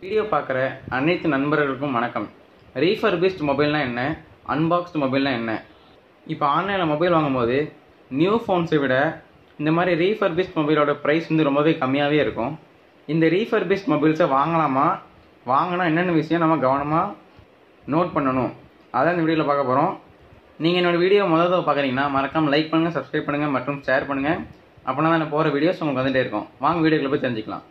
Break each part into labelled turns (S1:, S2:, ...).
S1: video பார்க்குற அனைத்து நண்பர்களுக்கும் வணக்கம் ரீஃபர்பிஸ்ட் மொபைல்னால் என்ன அன்பாக்ஸ்டு மொபைல்னால் என்ன இப்போ ஆன்லைனில் மொபைல் வாங்கும்போது நியூ ஃபோன்ஸை விட இந்த மாதிரி ரீஃபர்பிஸ்ட் மொபைலோட ப்ரைஸ் வந்து ரொம்பவே கம்மியாகவே இருக்கும் இந்த ரீஃபர்பிஸ்ட் மொபைல்ஸை வாங்கலாமா வாங்கினா என்னென்ன விஷயம் நம்ம கவனமாக நோட் பண்ணணும் அதான் இந்த வீடியோவில் பார்க்க போகிறோம் நீங்கள் என்னோட வீடியோ முதல் தடவை பார்க்குறீங்கன்னா மறக்காமல் லைக் பண்ணுங்கள் சப்ஸ்கிரைப் பண்ணுங்கள் மற்றும் ஷேர் பண்ணுங்கள் அப்படின்னா தான் நான் போகிற வீடியோஸ் உங்களுக்கு வந்துட்டே இருக்கும் வாங்க வீடியோக்குள்ள போய் தெரிஞ்சுக்கலாம்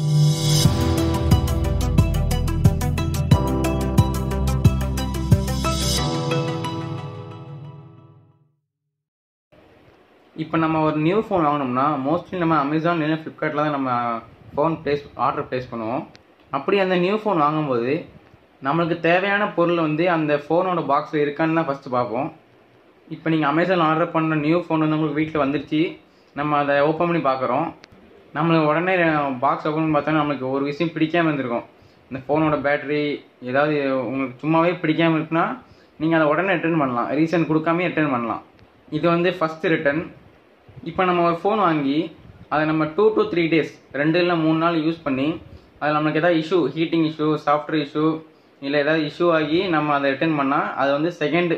S1: இப்போ நம்ம ஒரு நியூ ஃபோன் வாங்கினோம்னா மோஸ்ட்லி நம்ம அமேசான் இல்லைன்னா ஃப்ளிப்கார்ட்டில் தான் நம்ம ஃபோன் ப்ளேஸ் ஆர்டர் ப்ளேஸ் பண்ணுவோம் அப்படி அந்த நியூ ஃபோன் வாங்கும்போது நம்மளுக்கு தேவையான பொருள் வந்து அந்த ஃபோனோட பாக்ஸில் இருக்கான்னு தான் ஃபஸ்ட்டு பார்ப்போம் இப்போ நீங்கள் அமேசான் ஆர்டர் பண்ண நியூ ஃபோன் வந்து உங்களுக்கு வீட்டில் வந்துருச்சு நம்ம அதை ஓப்பன் பண்ணி பார்க்குறோம் நம்மளுக்கு உடனே பாக்ஸ் ஓப்பன் பண்ணி பார்த்தோன்னா நம்மளுக்கு ஒரு விஷயம் பிடிக்காம இருந்திருக்கும் இந்த ஃபோனோட பேட்டரி ஏதாவது உங்களுக்கு சும்மாவே பிடிக்காம இருக்குன்னா நீங்கள் அதை உடனே ரிட்டர்ன் பண்ணலாம் ரீசன் கொடுக்காமே ரிட்டர்ன் பண்ணலாம் இது வந்து ஃபஸ்ட்டு ரிட்டர்ன் இப்போ நம்ம ஒரு ஃபோன் வாங்கி அதை நம்ம டூ டு த்ரீ டேஸ் ரெண்டு இல்லை மூணு நாள் யூஸ் பண்ணி அதில் நம்மளுக்கு ஏதாவது issue heating issue software issue இல்லை ஏதாவது இஷ்யூ ஆகி நம்ம அதை ரிட்டர்ன் பண்ணால் அது வந்து செகண்ட்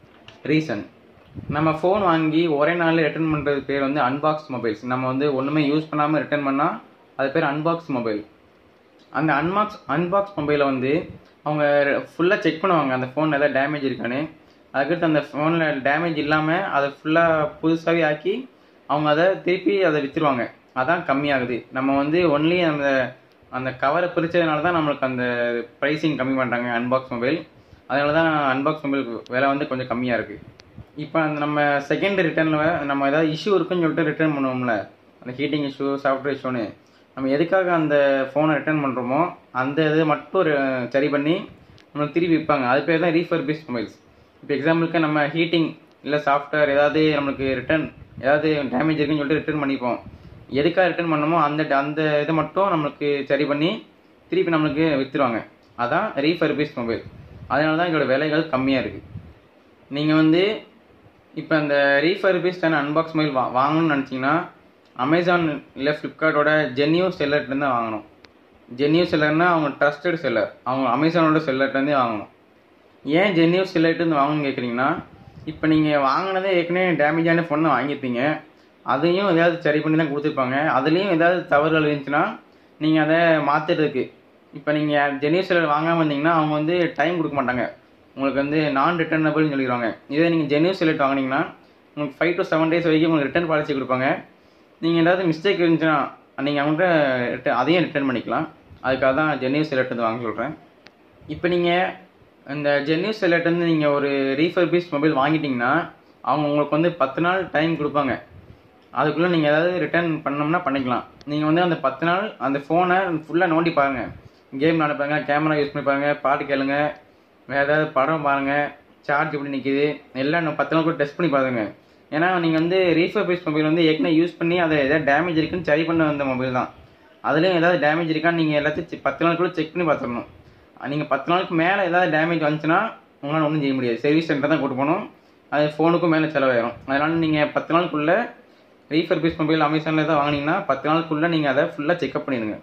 S1: ரீசன் நம்ம ஃபோன் வாங்கி ஒரே நாளில் ரிட்டர்ன் பண்ணுறது பேர் வந்து அன்பாக்ஸ் மொபைல்ஸ் நம்ம வந்து ஒன்றுமே யூஸ் பண்ணாமல் ரிட்டர்ன் பண்ணால் அது பேர் அன்பாக்ஸ் மொபைல் அந்த அன்பாக்ஸ் அன்பாக்ஸ் மொபைலை வந்து அவங்க ஃபுல்லாக செக் பண்ணுவாங்க அந்த ஃபோனில் ஏதாவது டேமேஜ் இருக்கான்னு அதுக்கடுத்து அந்த ஃபோனில் டேமேஜ் இல்லாமல் அதை ஃபுல்லாக புதுசாகவே ஆக்கி அவங்க அதை திருப்பி அதை விற்றுருவாங்க அதான் கம்மியாகுது நம்ம வந்து ஒன்லி அந்த அந்த கவரை பிரித்ததுனால தான் நம்மளுக்கு அந்த ப்ரைஸிங் கம்மி பண்ணுறாங்க அன்பாக்ஸ் மொபைல் அதனால தான் அன்பாக்ஸ் மொபைல் விலை வந்து கொஞ்சம் கம்மியாக இருக்குது இப்போ அந்த நம்ம செகண்ட் ரிட்டர்னில் நம்ம ஏதாவது இஷ்யூ இருக்குன்னு சொல்லிட்டு ரிட்டர்ன் பண்ணுவோம்ல அந்த ஹீட்டிங் இஷ்யூ சாஃப்ட்வேர் இஷ்யூன்னு நம்ம எதுக்காக அந்த ஃபோனை ரிட்டர்ன் பண்ணுறோமோ அந்த இது மட்டும் ஒரு சரி பண்ணி நம்மளுக்கு திருப்பி விற்பாங்க அது பேர் தான் ரீஃபர்பிஸ்ட் மொபைல்ஸ் இப்போ எக்ஸாம்பிளுக்கு நம்ம ஹீட்டிங் இல்லை சாஃப்ட்வேர் ஏதாவது நம்மளுக்கு ரிட்டர்ன் ஏதாவது டேமேஜ் இருக்குன்னு சொல்லிட்டு ரிட்டர்ன் பண்ணிப்போம் எதுக்காக ரிட்டர்ன் பண்ணமோ அந்த அந்த இதை மட்டும் நம்மளுக்கு சரி பண்ணி திருப்பி நம்மளுக்கு விற்றுருவாங்க அதான் ரீஃபர்பிஸ்ட் மொபைல் அதனால தான் இதோட விலைகள் கம்மியாக இருக்குது நீங்கள் வந்து இப்போ இந்த ரீஃபர்பிஸ்ட் அண்ட் அன்பாக்ஸ் மொபைல் வா வாங்கணும்னு நினச்சிங்கன்னா அமேசான் இல்லை ஃப்ளிப்கார்ட்டோட ஜென்யூ செல்லர்லேருந்து தான் வாங்கணும் ஜென்யூ செல்லர்னா அவங்க ட்ரஸ்டட் செல்லர் அவங்க அமேசானோட செல்லர்லேருந்தே வாங்கணும் ஏன் ஜென்யூ செல்லர்லேருந்து வாங்கணும்னு கேட்குறீங்கன்னா இப்போ நீங்கள் வாங்கினதே ஏற்கனவே டேமேஜான ஃபோனை வாங்கியிருப்பீங்க அதையும் ஏதாவது சரி பண்ணி தான் கொடுத்துருப்பாங்க அதுலேயும் ஏதாவது தவறுகள் இருந்துச்சுன்னா நீங்கள் அதை மாற்றுறதுக்கு இப்போ நீங்கள் ஜென்யூ செல்லர் வாங்காமல் இருந்தீங்கன்னா அவங்க வந்து டைம் கொடுக்க மாட்டாங்க உங்களுக்கு வந்து நான் ரிட்டர்னபிள்னு சொல்லிடுவாங்க இதே நீங்கள் ஜென்யூ செல்லட் வாங்கினீங்கன்னா உங்களுக்கு ஃபைவ் டு செவன் டேஸ் வரைக்கும் உங்களுக்கு ரிட்டர்ன் பாலிசி கொடுப்பாங்க நீங்கள் ஏதாவது மிஸ்டேக் இருந்துச்சுன்னா நீங்கள் அவங்கள்ட்ட ரிட்ட அதையும் ரிட்டர்ன் பண்ணிக்கலாம் அதுக்காக தான் ஜென்யூ செல்லட் வந்து வாங்க சொல்கிறேன் இப்போ நீங்கள் இந்த ஜென்யூ செல்லட் வந்து நீங்கள் ஒரு ரீஃபர்பிஸ்ட் மொபைல் வாங்கிட்டீங்கன்னா அவங்க உங்களுக்கு வந்து பத்து நாள் டைம் கொடுப்பாங்க அதுக்குள்ளே நீங்கள் ஏதாவது ரிட்டர்ன் பண்ணோம்னா பண்ணிக்கலாம் நீங்கள் வந்து அந்த பத்து நாள் அந்த ஃபோனை ஃபுல்லாக நோண்டி பாருங்கள் கேம் விளாட பாருங்க கேமரா யூஸ் பண்ணி பாருங்கள் பாட்டு கேளுங்க வேறு ஏதாவது படம் பாருங்கள் சார்ஜ் எப்படி நிற்கிது எல்லாம் இன்னும் பத்து நாள் கூட டெஸ்ட் பண்ணி பாருங்க ஏன்னா நீங்கள் வந்து ரீஃபர்பிஸ்ட் மொபைல் வந்து ஏற்கனவே யூஸ் பண்ணி அதை ஏதாவது டேமேஜ் இருக்குன்னு சரி பண்ண வந்த மொபைல் தான் அதுலேயும் ஏதாவது டேமேஜ் இருக்கான்னு நீங்கள் எல்லாத்தையும் பத்து நாள் கூட செக் பண்ணி பார்த்துடணும் நீங்கள் பத்து நாளுக்கு மேலே ஏதாவது டேமேஜ் வந்துச்சுன்னா உங்களால் ஒன்றும் செய்ய முடியாது சர்வீஸ் சென்டர் தான் கூட்டு போகணும் அது ஃபோனுக்கும் மேலே செலவாயிரும் அதனால் நீங்கள் பத்து நாளுக்குள்ளே ரீஃபர்பிஸ் மொபைல் அமேசானில் தான் வாங்கினீங்கன்னா பத்து நாளுக்குள்ளே நீங்கள் அதை ஃபுல்லாக செக்அப் பண்ணிடுங்க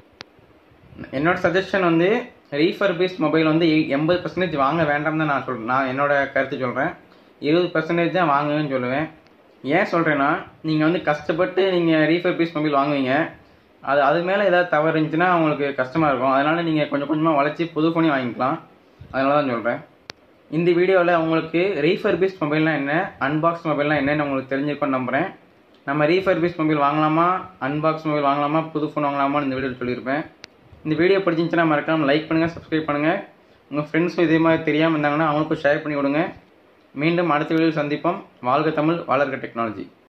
S1: என்னோட சஜஷன் வந்து ரீஃபர்பிஸ்ட் மொபைல் வந்து எண்பது பர்சன்டேஜ் வாங்க வேண்டாம் தான் நான் சொல்கிறேன் நான் என்னோட கருத்து சொல்கிறேன் இருபது பர்சன்டேஜ் தான் வாங்குவேன்னு சொல்லுவேன் ஏன் சொல்கிறேன்னா நீங்கள் வந்து கஷ்டப்பட்டு நீங்கள் ரீஃபர்பிஸ்ட் மொபைல் வாங்குவீங்க அது அது மேலே ஏதாவது தவறு இருந்துச்சுன்னா உங்களுக்கு கஷ்டமாக இருக்கும் அதனால் நீங்கள் கொஞ்சம் கொஞ்சமாக வளைச்சி புது ஃபோனே வாங்கிக்கலாம் அதனால தான் சொல்கிறேன் இந்த வீடியோவில் உங்களுக்கு ரீஃபர்பிஸ்ட் மொபைல்னால் என்ன அன்பாக்ஸ் மொபைல்னால் என்னென்னு உங்களுக்கு தெரிஞ்சிருக்கும்னு நம்புகிறேன் நம்ம ரீஃபர்பிஸ்ட் மொபைல் வாங்கலாமா அன்பாக்ஸ் மொபைல் வாங்கலாமா புது ஃபோன் வாங்கலாமான்னு இந்த வீடியோவில் சொல்லியிருப்பேன் இந்த வீடியோ பிடிச்சிருந்துச்சுன்னா மறக்காமல் லைக் பண்ணுங்கள் சப்ஸ்கிரைப் பண்ணுங்கள் உங்கள் ஃப்ரெண்ட்ஸும் இதே மாதிரி தெரியாமல் இருந்தாங்கன்னா அவங்களுக்கும் ஷேர் பண்ணி விடுங்க மீண்டும் அடுத்த வீடியோவில் சந்திப்போம் வாழ்க தமிழ் வளர்க டெக்னாலஜி